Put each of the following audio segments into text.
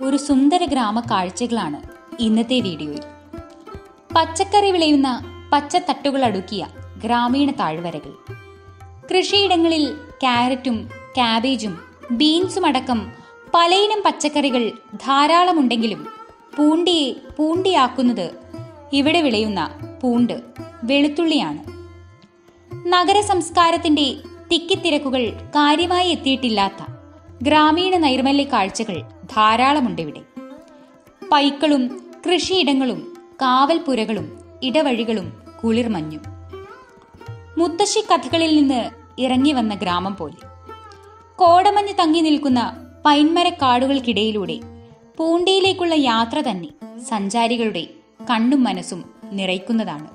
ഒരു സുന്ദര ഗ്രാമ കാഴ്ചകളാണ് ഇന്നത്തെ വീഡിയോയിൽ പച്ചക്കറി വിളയുന്ന പച്ചത്തട്ടുകൾ അടുക്കിയ ഗ്രാമീണ താഴ്വരകൾ കൃഷിയിടങ്ങളിൽ ക്യാരറ്റും കാബേജും ബീൻസും അടക്കം പലയിനം പച്ചക്കറികൾ ധാരാളമുണ്ടെങ്കിലും പൂണ്ടിയെ പൂണ്ടിയാക്കുന്നത് ഇവിടെ വിളയുന്ന പൂണ്ട് വെളുത്തുള്ളിയാണ് നഗര സംസ്കാരത്തിന്റെ തിക്കിത്തിരക്കുകൾ കാര്യമായി എത്തിയിട്ടില്ലാത്ത ഗ്രാമീണ നൈർമല്യ കാഴ്ചകൾ ധാരാളമുണ്ടിവിടെ പൈക്കളും കൃഷിയിടങ്ങളും കാവൽപ്പുരകളും ഇടവഴികളും കുളിർമഞ്ഞും മുത്തശ്ശി കഥകളിൽ നിന്ന് ഇറങ്ങി വന്ന ഗ്രാമം പോലെ കോടമഞ്ഞ് തങ്ങി നിൽക്കുന്ന പൈൻമരക്കാടുകൾക്കിടയിലൂടെ പൂണ്ടിയിലേക്കുള്ള യാത്ര തന്നെ സഞ്ചാരികളുടെ കണ്ണും മനസ്സും നിറയ്ക്കുന്നതാണ്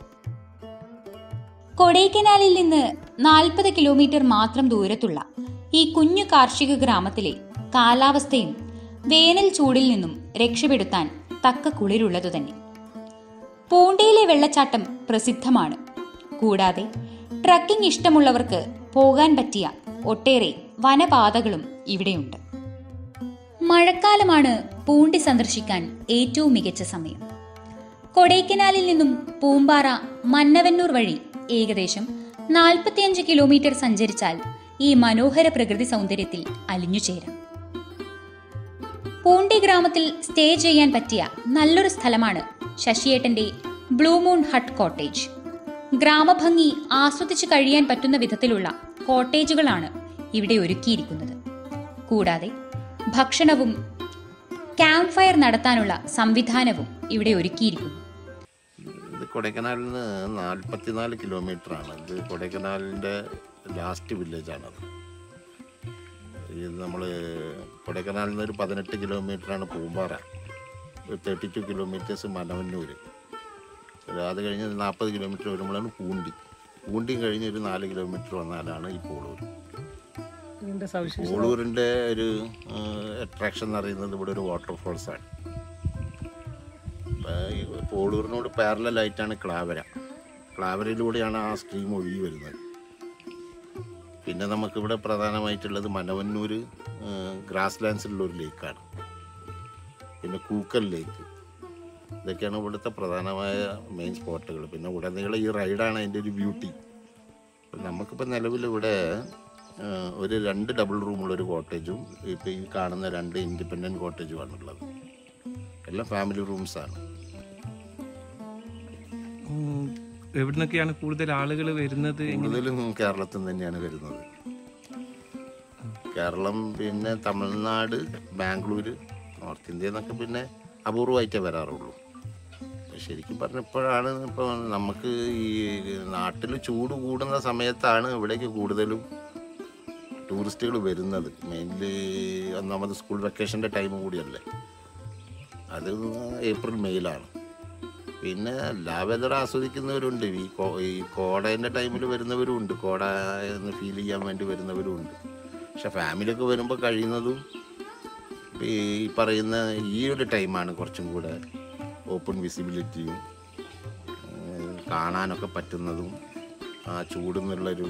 കൊടൈക്കനാലിൽ നിന്ന് നാൽപ്പത് കിലോമീറ്റർ മാത്രം ദൂരത്തുള്ള ഈ കുഞ്ഞു കാർഷിക ഗ്രാമത്തിലെ കാലാവസ്ഥയും വേനൽ ചൂടിൽ നിന്നും രക്ഷപ്പെടുത്താൻ തക്ക കുളിരുള്ളതു തന്നെ പൂണ്ടിയിലെ വെള്ളച്ചാട്ടം പ്രസിദ്ധമാണ് കൂടാതെ ട്രക്കിംഗ് ഇഷ്ടമുള്ളവർക്ക് പോകാൻ പറ്റിയ ഒട്ടേറെ വനപാതകളും ഇവിടെയുണ്ട് മഴക്കാലമാണ് പൂണ്ടി സന്ദർശിക്കാൻ ഏറ്റവും മികച്ച സമയം കൊടൈക്കനാലിൽ നിന്നും പൂമ്പാറ മന്നവന്നൂർ വഴി ഏകദേശം നാൽപ്പത്തിയഞ്ച് കിലോമീറ്റർ സഞ്ചരിച്ചാൽ ഈ മനോഹര പ്രകൃതി സൗന്ദര്യത്തിൽ അലിഞ്ഞുചേരാം പൂണ്ടി ഗ്രാമത്തിൽ സ്റ്റേ ചെയ്യാൻ പറ്റിയ നല്ലൊരു സ്ഥലമാണ് ശശിയേട്ടന്റെ ബ്ലൂ മൂൺ ഹട്ട് കോട്ടേജ് ഗ്രാമഭംഗി ആസ്വദിച്ച് കഴിയാൻ പറ്റുന്ന വിധത്തിലുള്ള കോട്ടേജുകളാണ് ഇവിടെ ഒരുക്കിയിരിക്കുന്നത് കൂടാതെ ഭക്ഷണവും ക്യാമ്പ് ഫയർ നടത്താനുള്ള സംവിധാനവും ഇവിടെ ഒരുക്കിയിരിക്കുന്നു ഇത് കൊടൈക്കനാലിൽ നിന്ന് നാൽപ്പത്തിനാല് കിലോമീറ്റർ ആണ് ഇത് കൊടൈക്കനാലിൻ്റെ ലാസ്റ്റ് വില്ലേജാണത് ഇത് നമ്മൾ കൊടൈക്കനാലിൽ നിന്ന് ഒരു പതിനെട്ട് കിലോമീറ്ററാണ് പൂമ്പാറ ഒരു തേർട്ടി ടു കിലോമീറ്റേഴ്സ് മലവന്നൂർ അത് കഴിഞ്ഞ് നാൽപ്പത് കിലോമീറ്റർ വരുമ്പോഴാണ് പൂണ്ടി പൂണ്ടിയും കഴിഞ്ഞ് ഒരു നാല് കിലോമീറ്റർ വന്നാലാണ് ഈ പോളൂർ ഇതിന്റെ സവിശേഷത പോളൂരിൻ്റെ ഒരു അട്രാക്ഷൻ എന്ന് പറയുന്നത് ഇവിടെ ഒരു വാട്ടർഫോൾസ് ആണ് ഇപ്പം ഈ പോളൂരിനോട് പാരലായിട്ടാണ് ക്ലാവര ക്ലാവരയിലൂടെയാണ് ആ സ്ട്രീം ഒഴുകി വരുന്നത് പിന്നെ നമുക്കിവിടെ പ്രധാനമായിട്ടുള്ളത് മനവന്നൂർ ഗ്രാസ് ലാൻഡ്സിലുള്ള ഒരു ലേക്കാണ് പിന്നെ കൂക്കൽ ലേക്ക് ഇതൊക്കെയാണ് ഇവിടുത്തെ പ്രധാനമായ മെയിൻ സ്പോട്ടുകൾ പിന്നെ ഉടനീളം ഈ റൈഡാണ് അതിൻ്റെ ഒരു ബ്യൂട്ടി നമുക്കിപ്പോൾ നിലവിൽ ഇവിടെ ആ, ഒരു രണ്ട് ഡബിൾ റൂമുള്ള ഒരു കോട്ടേജും ഇപ്പോൾ ഈ കാണുന്ന രണ്ട് ഇൻഡിപെൻഡൻറ്റ് കോട്ടേജുമാണ് ഉള്ളത് എല്ലാം ഫാമിലി റൂംസാണ് ഉം, എവിടുന്നൊക്കെയാണ് കൂടുതൽ ആളുകൾ വരുന്നത് കൂടുതലും കേരളത്തിൽ നിന്ന് തന്നെയാണ് വരുന്നത് കേരളം പിന്നെ തമിഴ്നാട് ബാംഗ്ലൂർ നോർത്ത് ഇന്ത്യ എന്നൊക്കെ പിന്നെ അപൂർവമായിട്ടേ വരാറുള്ളൂ പക്ഷെ ശരിക്കും പറഞ്ഞപ്പോഴാണ് ഇപ്പോൾ നമുക്ക് ഈ നാട്ടിൽ ചൂട് കൂടുന്ന സമയത്താണ് ഇവിടേക്ക് കൂടുതലും ടൂറിസ്റ്റുകൾ വരുന്നത് മെയിൻലി ഒന്നാമത് സ്കൂൾ വെക്കേഷൻ്റെ ടൈം കൂടിയല്ലേ അത് ഏപ്രിൽ മെയിലാണ് പിന്നെ എല്ലാ വെതർ ആസ്വദിക്കുന്നവരുണ്ട് ഈ കോ ഈ കോടേൻ്റെ ടൈമിൽ വരുന്നവരും ഉണ്ട് കോട എന്ന് ഫീൽ ചെയ്യാൻ വേണ്ടി വരുന്നവരും ഉണ്ട് പക്ഷെ ഫാമിലിയൊക്കെ വരുമ്പോൾ കഴിയുന്നതും ഈ പറയുന്ന ഈ ഒരു ടൈമാണ് കുറച്ചും കൂടെ ഓപ്പൺ വിസിബിലിറ്റിയും ഏഹ് കാണാനൊക്കെ പറ്റുന്നതും ആ ചൂടെന്നുള്ളൊരു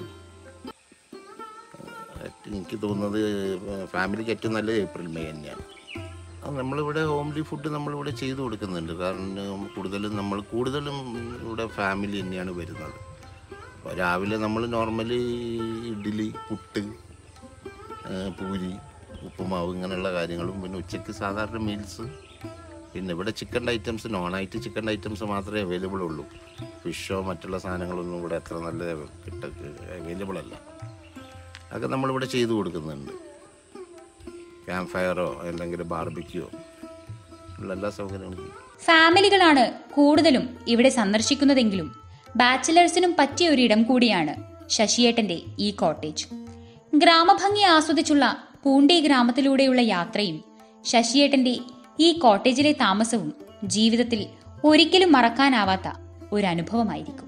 ഏഹ് എനിക്ക് തോന്നുന്നത് ഫാമിലിക്ക് ഏറ്റവും നല്ലത് ഏപ്രിൽ മെയ് തന്നെയാണ് ആ, നമ്മളിവിടെ ഹോംലി ഫുഡ് നമ്മളിവിടെ ചെയ്തു കൊടുക്കുന്നുണ്ട് കാരണം കൂടുതലും നമ്മൾ കൂടുതലും ഇവിടെ ഫാമിലി തന്നെയാണ് വരുന്നത് അപ്പോൾ രാവിലെ നമ്മൾ നോർമലി ഇഡ്ഡലി പുട്ട് ആ, പൂരി ഉപ്പുമാവ് ഇങ്ങനെയുള്ള കാര്യങ്ങളും പിന്നെ ഉച്ചയ്ക്ക് സാധാരണ മീൽസ് പിന്നെ ഇവിടെ ചിക്കൻ ഐറ്റംസ് നോൺ ആയിട്ട് ചിക്കൻ ഐറ്റംസ് മാത്രമേ അവൈലബിൾ ഉള്ളൂ ഫിഷോ മറ്റുള്ള സാധനങ്ങളൊന്നും ഇവിടെ അത്ര നല്ല കിട്ട അവൈലബിൾ അല്ല അതൊക്കെ നമ്മളിവിടെ ചെയ്തു കൊടുക്കുന്നുണ്ട് ക്യാമ്പ് ഫയറോ അല്ലെങ്കിൽ ബാർബിക്യോ ഉള്ള എല്ലാ സൗകര്യങ്ങളും ഫാമിലികളാണ് കൂടുതലും ഇവിടെ സന്ദർശിക്കുന്നതെങ്കിലും ബാച്ചിലേഴ്സിനും പറ്റിയ ഒരു ഇടം കൂടിയാണ് ശശിയേട്ടന്റെ ഈ കോട്ടേജ് ഗ്രാമഭംഗി ആസ്വദിച്ചുള്ള പൂണ്ടി ഗ്രാമത്തിലൂടെയുള്ള യാത്രയും ശശിയേട്ടന്റെ ഈ കോട്ടേജിലെ താമസവും ജീവിതത്തിൽ ഒരിക്കലും മറക്കാനാവാത്ത ഒരു അനുഭവമായിരിക്കും